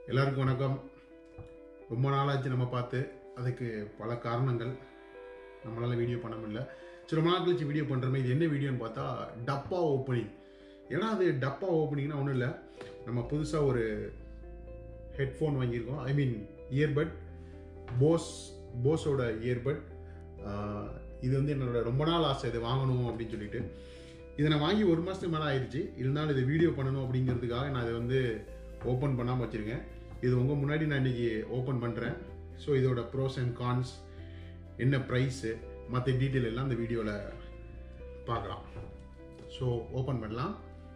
எல்லாருக்கும் வணக்கம் ரொம்ப நாளாச்சு நம்ம பார்த்து அதுக்கு பல காரணங்கள் நம்மளால் வீடியோ பண்ண முடியல சரி ரொம்ப நாள் கழிச்சு வீடியோ பண்ணுறோமே இது என்ன வீடியோன்னு பார்த்தா டப்பா ஓப்பனிங் ஏன்னா அது டப்பா ஓப்பனிங்னா ஒன்றும் இல்லை நம்ம புதுசாக ஒரு ஹெட்ஃபோன் வாங்கியிருக்கோம் ஐ மீன் இயர்பட் போஸ் போஸோட இயர்பட் இது வந்து என்னோட ரொம்ப நாள் ஆசை இது வாங்கணும் அப்படின்னு சொல்லிட்டு இதை நான் வாங்கி ஒரு மாதத்துக்கு மேலே ஆயிடுச்சு இருந்தாலும் இதை வீடியோ பண்ணணும் அப்படிங்கிறதுக்காக நான் இதை வந்து ஓப்பன் பண்ணாமல் வச்சுருக்கேன் இது உங்கள் முன்னாடி நான் இன்றைக்கி ஓப்பன் பண்ணுறேன் ஸோ இதோட ப்ரோஸ் அண்ட் கான்ஸ் என்ன ப்ரைஸு மற்ற டீட்டெயில் எல்லாம் இந்த வீடியோவில் பார்க்கலாம் ஸோ ஓப்பன் பண்ணலாம்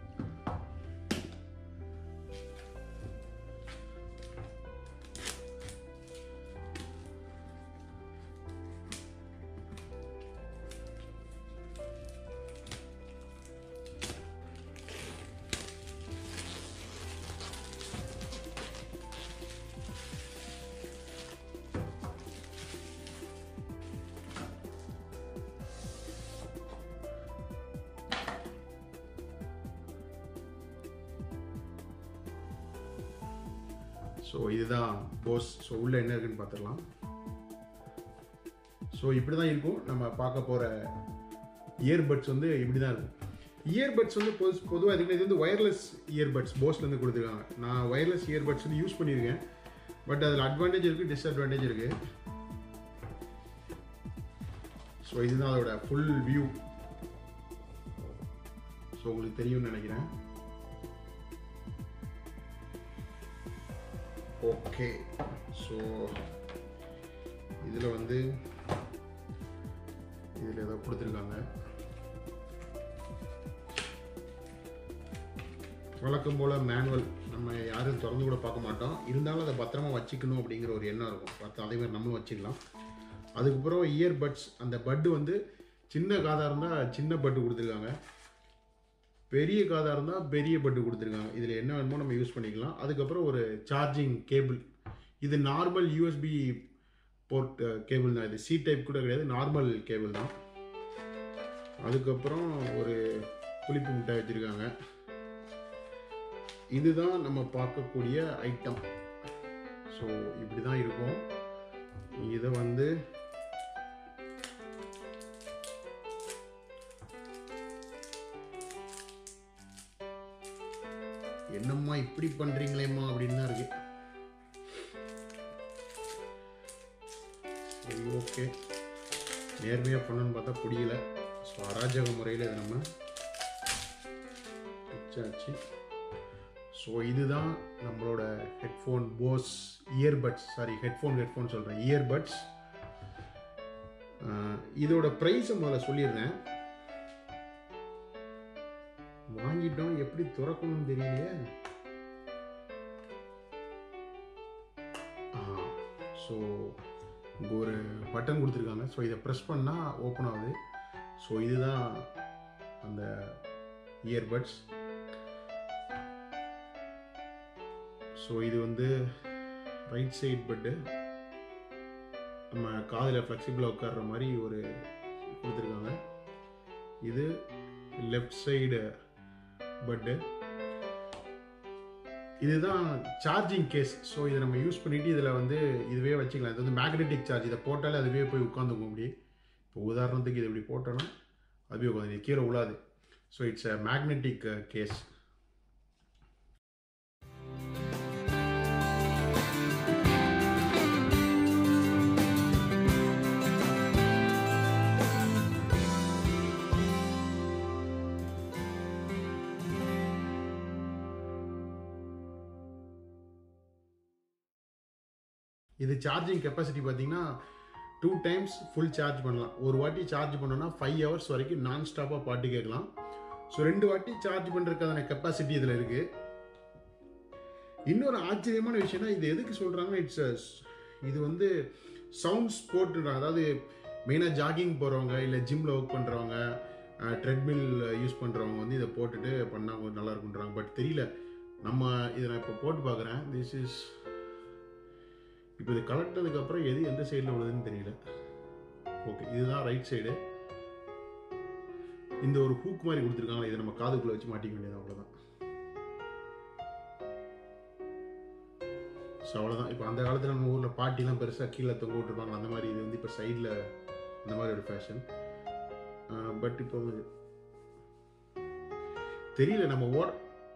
ஸோ இதுதான் போஸ் ஸோ உள்ளே என்ன இருக்குன்னு பார்த்துடலாம் ஸோ இப்படி தான் இருக்கும் நம்ம பார்க்க போகிற இயர்பட்ஸ் வந்து இப்படி தான் இருக்கும் இயர்பட்ஸ் வந்து பொது பொதுவாக இதுக்கு இது வந்து ஒயர்லெஸ் இயர்பட்ஸ் போஸ்லேருந்து கொடுத்துருக்காங்க நான் ஒயர்லெஸ் இயர்பட்ஸ் வந்து யூஸ் பண்ணியிருக்கேன் பட் அதில் அட்வான்டேஜ் இருக்குது டிஸ்அட்வான்டேஜ் இருக்குது ஸோ இதுதான் அதோட ஃபுல் வியூ ஸோ உங்களுக்கு தெரியும்னு நினைக்கிறேன் ஓகே ஸோ இதில் வந்து இதில் ஏதோ கொடுத்துருக்காங்க வழக்கம் போல் மேனுவல் நம்ம யாரும் திறந்து கூட பார்க்க மாட்டோம் இருந்தாலும் அதை பத்திரமா வச்சுக்கணும் அப்படிங்கிற ஒரு எண்ணம் இருக்கும் பார்த்து அதே மாதிரி நம்மளும் வச்சுக்கலாம் அதுக்கப்புறம் இயர்பட்ஸ் அந்த பட்டு வந்து சின்ன காதாக இருந்தால் சின்ன பட்டு கொடுத்துருக்காங்க பெரிய காதாக இருந்தால் பெரிய பட்டு கொடுத்துருக்காங்க இதில் என்ன வேணுமோ நம்ம யூஸ் பண்ணிக்கலாம் அதுக்கப்புறம் ஒரு சார்ஜிங் கேபிள் இது நார்மல் யூஎஸ்பி போர்ட் கேபிள் தான் இது சி டைப் கூட கிடையாது நார்மல் கேபிள் தான் அதுக்கப்புறம் ஒரு புளிப்பு முட்டை வச்சுருக்காங்க இதுதான் நம்ம பார்க்கக்கூடிய ஐட்டம் ஸோ இப்படி தான் இருக்கும் இதை வந்து என்னம்மா இப்படி பண்றீங்களேம்மா அப்படின்னு தான் இருக்கு சரி ஓகே நேர்மையாக பண்ணணும்னு பார்த்தா புரியல ஸோ அராஜக முறையில் இதை நம்ம வச்சாச்சு ஸோ இதுதான் நம்மளோட headphone Bose earbuds sorry headphone headphone சொல்கிறேன் இயர்பட்ஸ் இதோட ப்ரைஸை முதல்ல சொல்லிடுறேன் வாங்கிட்டோம் எப்படி திறக்கணும்னு தெரியலையே ஸோ இங்கே ஒரு பட்டன் கொடுத்துருக்காங்க ஸோ இதை ப்ரெஸ் பண்ணால் ஓப்பன் ஆகுது ஸோ இதுதான் அந்த இயர்பட்ஸ் ஸோ இது வந்து ரைட் சைட் பட்டு நம்ம காதில் ஃப்ளெக்சிபிளாக உட்கார்ற மாதிரி ஒரு கொடுத்துருக்காங்க இது லெஃப்ட் சைடு பட்டு இதுதான் சார்ஜிங் கேஸ் ஸோ இதை நம்ம யூஸ் பண்ணிட்டு இதில் வந்து இதுவே வச்சுக்கலாம் இது வந்து மேக்னெட்டிக் சார்ஜ் இதை போட்டாலே அதுவே போய் உட்காந்துக்கும் அப்படி இப்போ உதாரணத்துக்கு இது இப்படி போட்டோன்னா அதுவே உட்காந்து கீழே விழாது so it's a magnetic case இது சார்ஜிங் கெப்பாசிட்டி பார்த்தீங்கன்னா டூ டைம்ஸ் ஃபுல் சார்ஜ் பண்ணலாம் ஒரு வாட்டி சார்ஜ் பண்ணோன்னா ஃபைவ் ஹவர்ஸ் வரைக்கும் நான் ஸ்டாப்பாக பாட்டு கேட்கலாம் ஸோ ரெண்டு வாட்டி சார்ஜ் பண்ணுறதுக்கான கெப்பாசிட்டி இதில் இருக்குது இன்னொரு ஆச்சரியமான விஷயம்னா இது எதுக்கு சொல்கிறாங்கன்னா இட்ஸ் இது வந்து சவுண்ட்ஸ் போட்டுறாங்க அதாவது மெயினாக ஜாகிங் போகிறவங்க இல்லை ஜிம்மில் ஒர்க் பண்ணுறவங்க ட்ரெட்மில் யூஸ் பண்ணுறவங்க வந்து இதை போட்டுட்டு பண்ணால் கொஞ்சம் நல்லா இருக்குன்றாங்க பட் தெரியல நம்ம இதை நான் இப்போ போட்டு பார்க்குறேன் திஸ் இஸ் இப்போ இது கலட்டினதுக்கு அப்புறம் எது எந்த சைடில் விழுதுன்னு தெரியல ஓகே இதுதான் ரைட் சைடு இந்த ஒரு ஹூக் மாதிரி கொடுத்துருக்காங்க இதை நம்ம காதுக்குள்ள வச்சு மாட்டிக்க வேண்டியது அவ்வளோதான் ஸோ அவ்வளோதான் இப்போ அந்த காலத்தில் நம்ம ஊரில் பாட்டிலாம் பெருசாக கீழே தொங்க விட்டுருப்பாங்க அந்த மாதிரி இது வந்து இப்போ சைடில் இந்த மாதிரி ஒரு ஃபேஷன் பட் இப்போ வந்து தெரியல நம்ம ஓட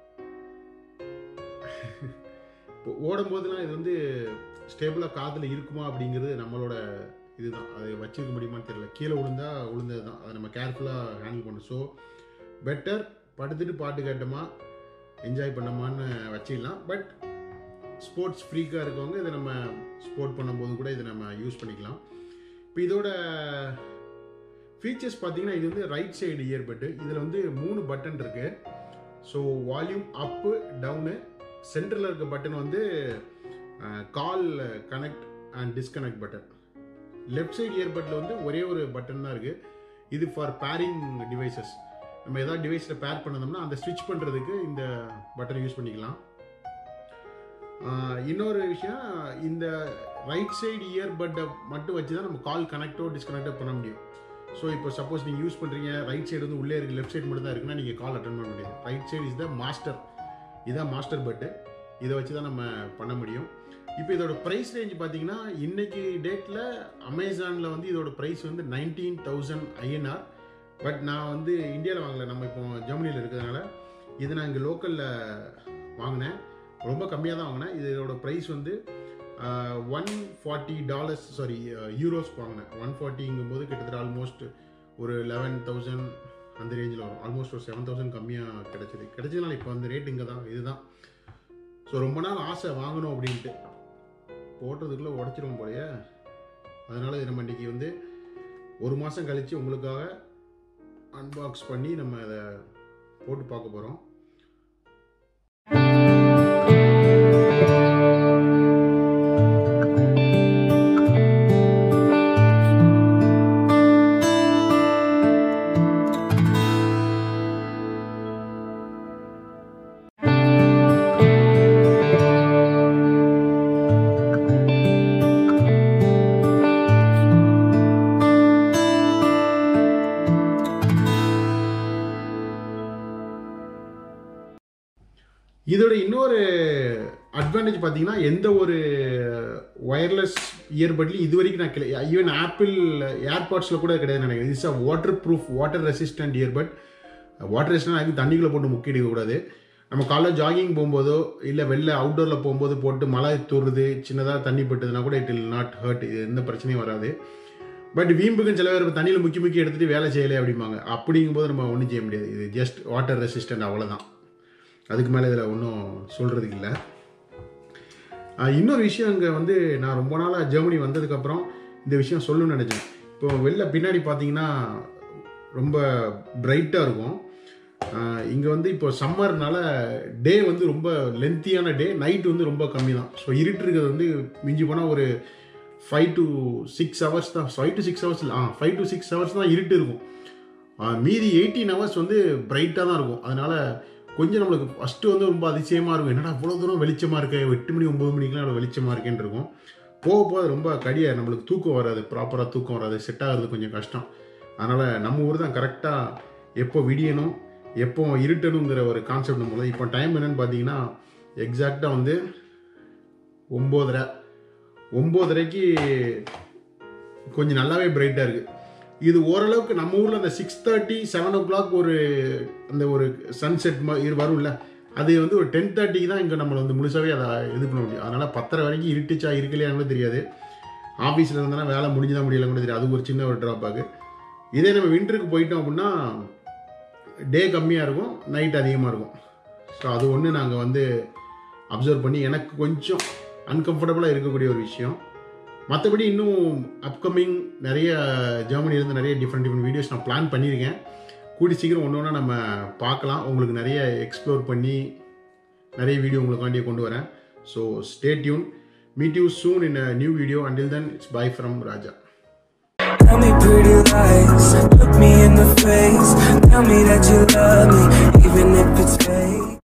இப்போ ஓடும் போதெல்லாம் இது வந்து ஸ்டேபிளாக காதில் இருக்குமா அப்படிங்கிறது நம்மளோட இதுதான் அது வச்சிருக்க முடியுமான்னு தெரியல கீழே விழுந்தா விழுந்தது தான் அதை நம்ம கேர்ஃபுல்லாக ஹேண்டில் பண்ணணும் ஸோ பெட்டர் படுத்துட்டு பாட்டு கேட்டோமா என்ஜாய் பண்ணோமான்னு வச்சிடலாம் பட் ஸ்போர்ட்ஸ் ஃப்ரீக்காக இருக்கவங்க இதை நம்ம ஸ்போர்ட் பண்ணும்போது கூட இதை நம்ம யூஸ் பண்ணிக்கலாம் இப்போ இதோட ஃபீச்சர்ஸ் பார்த்தீங்கன்னா இது வந்து ரைட் சைடு இயர்பட்டு இதில் வந்து மூணு பட்டன் இருக்கு ஸோ வால்யூம் அப்பு டவுனு சென்டரில் இருக்க பட்டன் வந்து call connect and disconnect button left side இயர்பட்டில் வந்து ஒரே ஒரு பட்டன் தான் இருக்குது இது ஃபார் பேரிங் டிவைசஸ் நம்ம ஏதாவது டிவைஸில் பேர் பண்ணதோம்னா அந்த ஸ்விட்ச் பண்ணுறதுக்கு இந்த பட்டனை யூஸ் பண்ணிக்கலாம் ஆஹ் இன்னொரு விஷயம் இந்த ரைட் சைடு இயர்பட்டை மட்டும் வச்சு தான் நம்ம கால் கனெக்டோ டிஸ்கனெக்டோ பண்ண முடியும் ஸோ இப்போ சப்போஸ் நீங்கள் யூஸ் பண்ணுறீங்க ரைட் சைடு வந்து உள்ளே இருக்குது லெஃப்ட் சைடு மட்டும் தான் இருக்குன்னா நீங்கள் கால் அட்டன் பண்ண முடியாது right side is the master இதான் மாஸ்டர் பட்டு இதை வச்சு தான் நம்ம பண்ண முடியும் இப்போ இதோட ப்ரைஸ் ரேஞ்ச் பார்த்தீங்கன்னா இன்னைக்கு டேட்டில் அமேசானில் வந்து இதோட ப்ரைஸ் வந்து நைன்டீன் தௌசண்ட் ஐஎன்ஆர் பட் நான் வந்து இந்தியாவில் வாங்கல நம்ம இப்போ ஜெர்மனியில் இருக்கிறதுனால இது நான் இங்கே லோக்கலில் வாங்கினேன் ரொம்ப கம்மியாக தான் வாங்கினேன் இதோட ப்ரைஸ் வந்து one forty dollars sorry euros வாங்கினேன் ஒன் ஃபார்ட்டிங்கும் போது கிட்டத்தட்ட ஆல்மோஸ்ட் ஒரு லெவன் தௌசண்ட் அந்த ரேஞ்சில் வரும் ஆல்மோஸ்ட் ஒரு செவன் தௌசண்ட் கம்மியாக கிடைச்சது கிடைச்சதுனால இப்போ அந்த ரேட் இங்கே தான் இதுதான் ஸோ ரொம்ப நாள் ஆசை வாங்கணும் அப்படின்ட்டு போடுறதுக்குள்ளே உடச்சிரும் போலயே அதனால் இது நம்ம இன்றைக்கி வந்து ஒரு மாதம் கழித்து உங்களுக்காக அன்பாக்ஸ் பண்ணி நம்ம அதை போட்டு பார்க்க போகிறோம் இதோட இன்னொரு அட்வான்டேஜ் பார்த்தீங்கன்னா எந்த ஒரு ஒயர்லெஸ் இயர்பட்லையும் இது வரைக்கும் நான் கிடையாது ஈவன் ஆப்பிள் ஏர்பாட்ஸில் கூட கிடையாது நினைக்கிறேன் it's a water proof water resistant earbud water resistant அதுக்கு தண்ணிக்குள்ளே போட்டு முக்கிட்டு கூடாது நம்ம காலைல ஜாகிங் போகும்போதோ இல்லை வெளில அவுட்டோரில் போகும்போது போட்டு மழை தூறுது சின்னதாக தண்ணி பட்டுதுன்னா கூட இட் இல் நாட் ஹர்ட் இது எந்த பிரச்சனையும் வராது பட் வீம்புக்குன்னு சில பேர் தண்ணியில் முக்கி முக்கி எடுத்துகிட்டு வேலை செய்யலை அப்படிம்பாங்க அப்படிங்கும்போது நம்ம ஒன்றும் செய்ய முடியாது இது ஜஸ்ட் வாட்டர் ரெசிஸ்டன்ட் அவ்வளோதான் அதுக்கு மேலே இதில் ஒன்றும் சொல்கிறதுக்கு இல்லை இன்னொரு விஷயம் இங்கே வந்து நான் ரொம்ப நாளாக ஜெர்மனி வந்ததுக்கப்புறம் இந்த விஷயம் சொல்லணும்னு நினச்சேன் இப்போ வெளில பின்னாடி பார்த்தீங்கன்னா ரொம்ப பிரைட்டாக இருக்கும் இங்கே வந்து இப்போ சம்மர்னால டே வந்து ரொம்ப லென்த்தியான டே நைட் வந்து ரொம்ப கம்மி தான் ஸோ இருட்டு இருக்கிறது வந்து மிஞ்சி போனால் ஒரு ஃபைவ் டு சிக்ஸ் ஹவர்ஸ் தான் five to six hours ah five to six hours தான் இருட்டு இருக்கும் மீதி எயிட்டீன் ஹவர்ஸ் வந்து பிரைட்டாக தான் இருக்கும் அதனால் கொஞ்சம் நம்மளுக்கு ஃபஸ்ட்டு வந்து ரொம்ப அதிசயமாக இருக்கும் என்னடா அவ்வளோ தூரம் வெளிச்சமாக இருக்கு எட்டு மணி ஒம்பது மணிக்கெலாம் அவ்வளோ வெளிச்சமாக இருக்கேன்னு இருக்கும் போக போக ரொம்ப கடிய நம்மளுக்கு தூக்கம் வராது ப்ராப்பராக தூக்கம் வராது செட் ஆகிறது கொஞ்சம் கஷ்டம் அதனால் நம்ம ஊர் தான் கரெக்டாக எப்போ விடியணும் எப்போ இருட்டணுங்கிற ஒரு கான்செப்ட் நம்ம இப்போ டைம் என்னன்னு பார்த்தீங்கன்னா எக்ஸாக்டாக வந்து ஒம்போதரை ஒம்போதரைக்கு கொஞ்சம் நல்லாவே பிரைட்டாக இருக்குது இது ஓரளவுக்கு நம்ம ஊரில் அந்த six thirty seven o'clock ஒரு அந்த ஒரு சன்செட் வரும்ல அது வந்து ஒரு டென் தேர்ட்டிக்கு தான் இங்கே நம்மளை வந்து முழுசாகவே அதை இது பண்ண முடியும் அதனால் பத்தரை வரைக்கும் இருட்டுச்சா இருக்கலையான்னு கூட தெரியாது ஆஃபீஸில் இருந்தனா வேலை முடிஞ்சுதான் முடியல கூட தெரியாது அது ஒரு சின்ன ஒரு ட்ராபேக்கு இதே நம்ம வின்டருக்கு போயிட்டோம் அப்படின்னா டே கம்மியாக இருக்கும் நைட் அதிகமாக இருக்கும் ஸோ அது ஒன்று நாங்கள் வந்து அப்சர்வ் பண்ணி எனக்கு கொஞ்சம் அன்கம்ஃபர்டபுளாக இருக்கக்கூடிய ஒரு விஷயம் மற்றபடி இன்னும் அப்கமிங் நிறைய ஜெர்மனிலேருந்து நிறைய டிஃப்ரெண்ட் டிஃப்ரெண்ட் வீடியோஸ் நான் பிளான் பண்ணியிருக்கேன் கூடி சீக்கிரம் ஒன்று ஒன்றா நம்ம பார்க்கலாம் உங்களுக்கு நிறைய எக்ஸ்ப்ளோர் பண்ணி நிறைய வீடியோ உங்களுக்காண்டியே கொண்டு வரேன் so stay tune meet you soon in a new video until then it's bye from Raja Tell me pretty lies, look me in the face. Tell me that you love me, even if it's fake.